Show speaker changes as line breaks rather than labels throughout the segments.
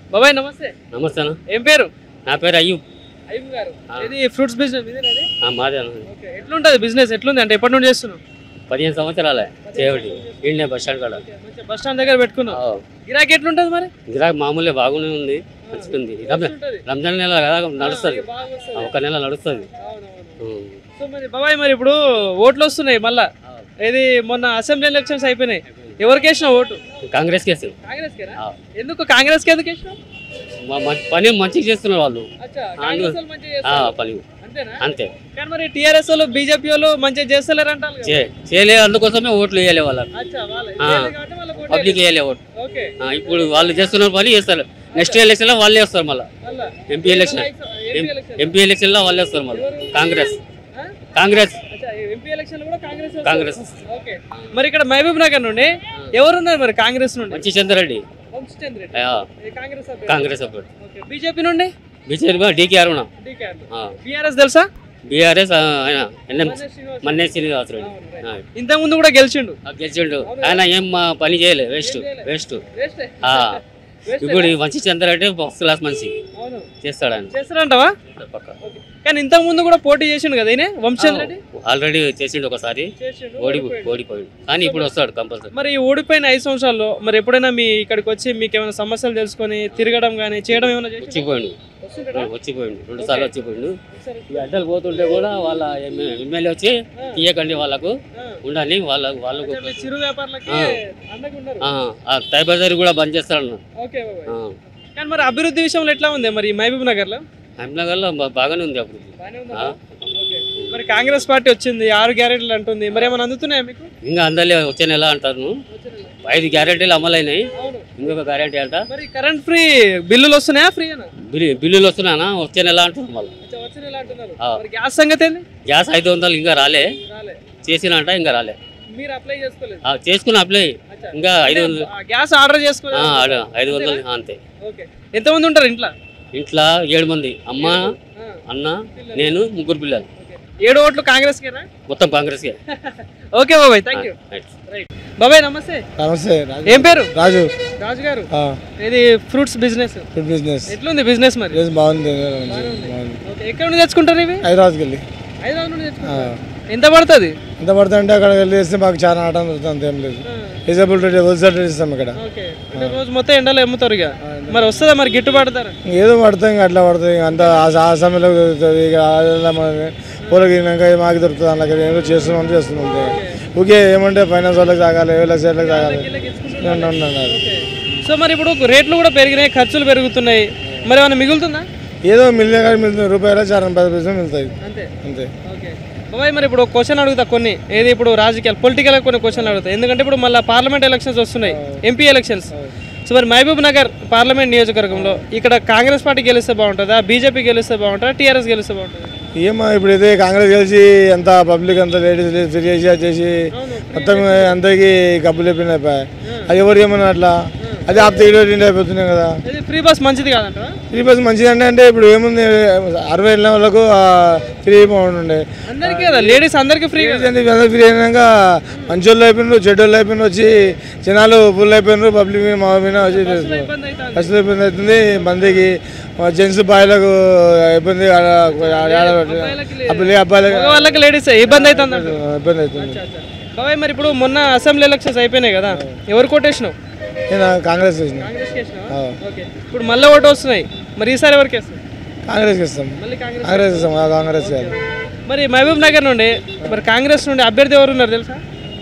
బాబాయ్ నమస్తే
నమస్తే అన్న.
ఏం పేరు
నా పేరు అయ్యూబ్
అయ్యం గారు
ఆ.
ఇది ఫ్రూట్స్ బిజినెస్ ఇదేనా
ఆ, మాదే అన్న.
ఓకే ఎట్లుంటది బిజినెస్ ఎట్లుంది అంటే ఎప్పటి నుండి చేస్తున్నావు
పదిహేను సంవత్సరాలే చేయబట్టి ఇండియా బస్ స్టాండ్ కాడ
మంచిగా బస్ స్టాండ్ దగ్గర పెట్టుకున్నావు
ఆ,
గిరాకీ ఎట్లుంటది మరి
గిరాకీ మామూలే బాగానే ఉంది మంచిగుంది రంజాన్
ఎట్లుంటది?
రంజాన్ నెల కదా నడుస్తుంది
బాగా వస్తది.
ఒక నెల నడుస్తుంది
అవునవును. సో మరి బాబాయ్ మరి ఇప్పుడు ఓట్లు వస్తున్నాయి మళ్ళా ఇది మొన్న అసెంబ్లీ ఎలక్షన్స్ అయిపోయినాయి ఎవరికి వేసినావు ఓటు
కాంగ్రెస్ కేసు
కాంగ్రెస్ కేనా
ఆ.
ఎందుకు కాంగ్రెస్ కి ఎందుకు వేసినావు
మా- మా పని మంచిగా చేస్తున్నారు వాళ్ళు
అచ్చా
ఆ,
కాంగ్రెస్ వాళ్ళు మంచిగా
ఆ,
చేస్తారు.
పని
అంతేనా
అంతే
కానీ మరి టిఆర్ఎస్ వాళ్ళు బీజేపీ వాళ్ళు మంచిగా చేస్తలేరు అంటారు కదా.
చే- చేయలే అందుకోసమే ఓట్లు వేయలే వాళ్ళకి
అచ్చా వాళ్ళే
ఆ.
చేయలేదు కాబట్టి వాళ్ళకి ఓటు
పబ్లిక్ వేయలే ఓటు
ఓకే
ఆ, ఇప్పుడు వాళ్ళు చేస్తున్న పని చేస్తారు నెక్స్ట్ ఎలక్షన్ లో వాళ్ళే వస్తారు మళ్ళీ
మళ్ళా
MP election
MP election
MP election లో వాళ్ళే వస్తారు మళ్ళీ కాంగ్రెస్
ఆ?
కాంగ్రెస్
అచ్చా ఎంపీ ఎలక్షన్ కూడా కాంగ్రెస్ వస్తుంది.
కాంగ్రెస్
ఓకే మరి ఇక్కడ మహబూబ్ నగర్ నుండి ఎవరున్నారు మరి కాంగ్రెస్ నుండి
మంచి చంద్రెడ్డి
వంశచంద్ర రెడ్డి.
ఆ,
ఏ కాంగ్రెస్ అభ్యర్థి.
కాంగ్రెస్ అభ్యర్థి
ఓకే బీజేపీ నుండి
బీజేపీ డీకే అరుణ
బీఆర్ఎస్ తెలుసా
బీఆర్ఎస్ ఆయన ఎన్ఎం
మన్నే శ్రీనివాస్
మన్నే శ్రీనివాస్ రెడ్డి ఆ,
ఇంత ముందు కూడా గెలిచిండు
ఆ గెలిచిండు ఆయన ఏం మా పని చేయలే వేస్ట్ వేస్ట్
వేస్టే.
ఆ,
వేస్టే.
ఇప్పుడు ఈ మంచి చంద్రెడ్డి ఫస్ట్ క్లాస్ మనిషి
అవును
చేస్తాడు ఆయన
చేస్తారంటావా
పక్క
ఓకే. కానీ ఇంత ముందు కూడా పోటీ చేసిండు కదా ఈయన వంశచంద్ర రెడ్డి
ఆల్రెడీ చేసిండు ఒకసారి
చేసిండు,
ఓడి
ఓడిపోయిండు.
ఓడిపోయాడు కానీ ఇప్పుడు వస్తాడు కంపల్సరీ
మరి ఈ ఓడిపోయిన ఐదు సంవత్సరాల్లో మరి ఎప్పుడైనా మీ ఇక్కడికి వచ్చి మీకు ఏమైనా సమస్యలు తెలుసుకొని తిరగడం కానీ చేయడం ఏమైనా చేసి
వచ్చిపోయాడు వచ్చిపోయిండు రెండు సార్లు వచ్చిపోయిండు ఈ అడ్డలు పోతుంటే కూడా వాళ్ళ ఎమ్మెల్యే వచ్చి తీయకండి వాళ్ళకు ఉండాలి వాళ్ళ వాళ్ళకు
చిరు వ్యాపారులకి
ఆ.
అండగా ఉన్నారు
ఆ, ఆ తైబజారి కూడా బంద్ చేస్తాడు
ఓకే బాబాయ్. కానీ మరి అభివృద్ధి విషయంలో ఎట్లా ఉంది మరి ఈ మహబూబ్ నగర్ లో
అహ్మనగర్లో బా- బాగానే ఉంది అప్పుడు
బాగానే ఉందా?
ఆ.
ఓకే. మరి కాంగ్రెస్ పార్టీ వచ్చింది ఆరు గ్యారెంటీలు అంటుంది మరి ఏమైనా అందుతున్నాయా మీకు
ఇంకా అందలే వచ్చే నెల అంటారు ఐదు గ్యారెంటీలు అమలైనాయి
అవును
ఇంకొక గ్యారెంటీ అంట
మరి కరెంట్ ఫ్రీ బిల్లులు వస్తున్నాయా ఫ్రీ అన్న
బిల్లు బిల్లులు వస్తున్నానా వచ్చే నెల అంటున్నారు మళ్ళీ
వచ్చిన ఇలా అంటున్నారు
ఆ.
మరి గ్యాస్ సంగతి ఏంది
గ్యాస్ ఐదు వందలు ఇంకా రాలే
రాలే
చేసినంట ఇంకా రాలే
మీరు అప్లై చేసుకోలేదు
ఆ, చేసుకుని అప్లై
అచ్చా.
ఇంకా ఐదు వందలు
ఆ, గ్యాస్ ఆర్డర్
ఆ,
చేసుకోలేదు
ఆడ- ఐదు వందలు అంతే
ఓకే ఎంతమంది ఉంటారు ఇంట్లో
ఇంట్లో ఏడు మంది అమ్మ
ఆ,
అన్న నేను ముగ్గురు పిల్లలు
ఓకే. ఏడు ఓట్లు కాంగ్రెస్ కేనా
మొత్తం కాంగ్రెస్కే
ఓకే బాబాయ్ థ్యాంక్ యూ
రైట్.
రైట్ బాబాయ్ నమస్తే
నమస్తే రాజు
ఏం పేరు
రాజు
రాజు గారు
ఆ,
ఇది ఫ్రూట్స్ బిజినెస్
ఫుడ్ బిజినెస్
ఎట్లుంది బిజినెస్ మరి
బిజినెస్ బాగుంది మంచి- బాగుంది
ఓకే ఎక్కడ నుండి తెచ్చుకుంటారు ఇవి
హైదరాబాద్కి వెళ్ళి
హైదరాబాద్ నుండి తెచ్చుకుంటారు ఎంత పడుతుంది
ఎంత పడుతుందంటే అక్కడ వెళ్ళి వేస్తే మాకు చాలా ఆటం దొరుకుతుంది అంతేం లేదు రీజనబుల్ రేట్ హోల్సేల్ రేట్ ఇస్తాం ఇక్కడ
ఓకే అంటే రోజు మొత్తం ఎండలో అమ్ముతారు ఇక మరి వస్తుందా మరి గిట్టుబాటు ధర
ఏదో పడుతుంది ఇంకా అట్లా పడుతుంది ఇంకా అంత ఆ ఆ సమయంలో దొరుకుతుంది ఇక అలా మన పూలకి తిన్నాక మాకు దొరుకుతుంది అలా ఏదో చేస్తున్నాం చేస్తున్నాం అంతే ఓకే ఏమంటే ఫైనాన్స్ వాళ్ళకి తాగాలి ఏ లక్షలకు తాగాలి ఉండండి, ఉండండి.
ఓకే సో మరి ఇప్పుడు రేట్లు కూడా పెరిగినాయి ఖర్చులు పెరుగుతున్నాయి మరి ఏమైనా మిగులుతుందా
ఏదో మిలియన్ కానీ మిగులుతుంది రూపాయలు చాలా పది పైసలు మిగులుతాయి
అంతే
అంతే
ఓకే బాబాయ్ మరి ఇప్పుడు క్వశ్చన్ అడుగుతా కొన్ని ఏది ఇప్పుడు రాజకీయాలు పొలిటికల్ కొన్ని క్వశ్చన్లు అడుగుతా ఎందుకంటే ఇప్పుడు మళ్ళీ పార్లమెంట్ ఎలక్షన్స్ వస్తున్నాయి ఎంపీ ఎలక్షన్స్ సో మరి మహబూబ్ నగర్ పార్లమెంట్ నియోజకవర్గంలో ఇక్కడ కాంగ్రెస్ పార్టీ గెలిస్తే బాగుంటుందా బీజేపీ గెలిస్తే బాగుంటుందా టీఆర్ఎస్ గెలిస్తే బాగుంటుందా
ఏమో ఇప్పుడు ఇదే కాంగ్రెస్ కలిసి అంత పబ్లిక్ అంతా లేడీస్ ఫిర్ చేసి అది చేసి మొత్తం అందరికి కబ్బులు చెప్పిన అది ఎవరు ఏమన్నా అట్లా అది ఆపితే ఈడో నిండి అయిపోతున్నాయి కదా
ఇది ఫ్రీ బస్ మంచిది కాదంటారా
ఫ్రీ బస్ మంచిది అంటే అంటే ఇప్పుడు ఏముంది అరవై వెళ్ళిన వాళ్ళకు ఫ్రీ బాగుంటుండే
అందరికీ కదా లేడీస్ అందరికీ ఫ్రీ
అందరూ ఫ్రీ అయినాక మంచోళ్ళు అయిపోయినారు చెడ్డోళ్ళు అయిపోయినారు వచ్చి జనాలు ఫుల్ అయిపోయినారు పబ్లిక్ మీద మా మీద వచ్చి చేస్తున్నారు.
ఇబ్బంది అవుతుంది
అసలు ఇబ్బంది అవుతుంది మందికి జెంట్స్ బాయ్లకు ఇబ్బంది ఆడ- ఆడ- ఆడ- అబ్బాయి అబ్బాయిలకు
వాళ్ళకి లేడీస్ ఇబ్బంది అవుతుంది అంటారు.
ఇబ్బంది అవుతుంది
బాబాయ్ మరి ఇప్పుడు మొన్న అసెంబ్లీ ఎలక్షన్స్ అయిపోయినాయి కదా ఎవరు కొట్టేసినావు
నేను కాంగ్రెస్ వేసిన
కాంగ్రెస్ ఓకే ఇప్పుడు మళ్ళీ ఓటు వస్తున్నాయి మరి ఈసారి ఎవరికి వేస్తావు
కాంగ్రెస్ ఇస్తాం
మళ్ళీ కాంగ్రెస్
కాంగ్రెస్ ఇస్తాం ఆ కాంగ్రెస్ కాదు
మరి మహబూబ్ నగర్ నుండి మరి కాంగ్రెస్ నుండి అభ్యర్థి ఎవరు ఉన్నారు తెలుసా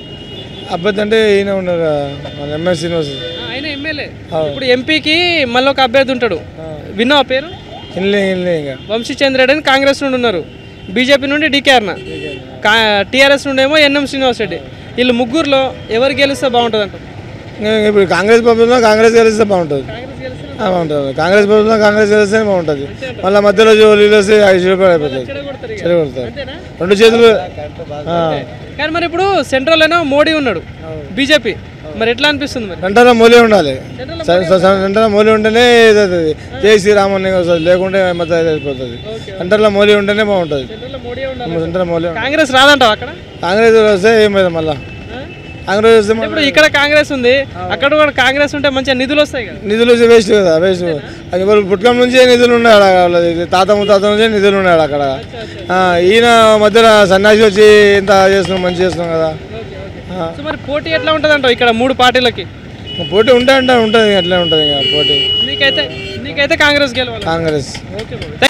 అబ్బాయి అంటే ఈయన ఉన్నారు కదా, మన ఎంఎస్ యూనివర్సిటీ
ఆ, ఆయన ఎమ్మెల్యే ఇప్పుడు ఎంపీకి మళ్ళీ ఒక అభ్యర్థి ఉంటాడు విన్నావా పేరు
ఇన్లే ఇన్లే ఇంకా
వంశీచంద్ర రెడ్డి అని కాంగ్రెస్ నుండి ఉన్నారు బీజేపీ నుండి డీకే అర్ణ కా టీఆర్ఎస్ నుండి ఏమో ఎన్ఎం శ్రీనివాస్ రెడ్డి వీళ్ళు ముగ్గురులో ఎవరు గెలిస్తే బాగుంటుంది అంట
ఇంకా ఇప్పుడు కాంగ్రెస్ ప్రభుత్వంలో కాంగ్రెస్ గెలిస్తే బాగుంటుంది ఆ, బాగుంటుంది కాంగ్రెస్ ప్రభుత్వంలో కాంగ్రెస్ గెలిస్తే బాగుంటుంది మళ్ళీ మధ్యలో జోలీలు వస్తే ఐదు రూపాయలు అయిపోతుంది చెడగొడతారు రెండు చేతులు ఆ.
కానీ మరి ఇప్పుడు సెంట్రల్ ఏమో మోడీ ఉన్నాడు బీజేపీ మరి ఎట్లా అనిపిస్తుంది మరి
వెంటనే మూలే ఉండాలి స- స- స- వెంటనే మూలే ఉంటేనే ఇది అవుతుంది జై శ్రీరామ్ అని వస్తుంది లేకుంటే మొత్తం ఇది అయిపోతుంది వెంటనే మూలే ఉంటేనే బాగుంటుంది
సెంట్రల్ మోడీ ఉండాలి
వెంటనే మూలే ఉండాలి.
కాంగ్రెస్ రాదంటావు అక్కడ
కాంగ్రెస్ వస్తే ఏం లేదు మళ్ళా కాంగ్రెస్ వస్తే మన
ఇప్పుడు ఇక్కడ కాంగ్రెస్ ఉంది అక్కడ కూడా కాంగ్రెస్ ఉంటే మంచిగా నిధులు వస్తాయి కదా
నిధులు వేస్ట్ కదా వేస్ట్ అది వాళ్ళు పుట్టకం నుంచే నిధులు ఉన్నాయి అక్కడ వాళ్ళది తాత ముత్తాత నుంచే నిధులు ఉన్నాయి అక్కడ ఆ, ఈయన మధ్యలో సన్యాసి వచ్చి ఇంత చేస్తున్నాం మంచి చేస్తున్నాం కదా ఆ.
సో మరి పోటీ ఎట్లా ఉంటుంది అంటావు ఇక్కడ మూడు పార్టీలకి
పోటీ ఉంటా అంటే ఉంటుంది అట్లే ఉంటుంది ఇక పోటీ
నీకైతే నీకైతే కాంగ్రెస్ గెలవాలి
కాంగ్రెస్
ఓకే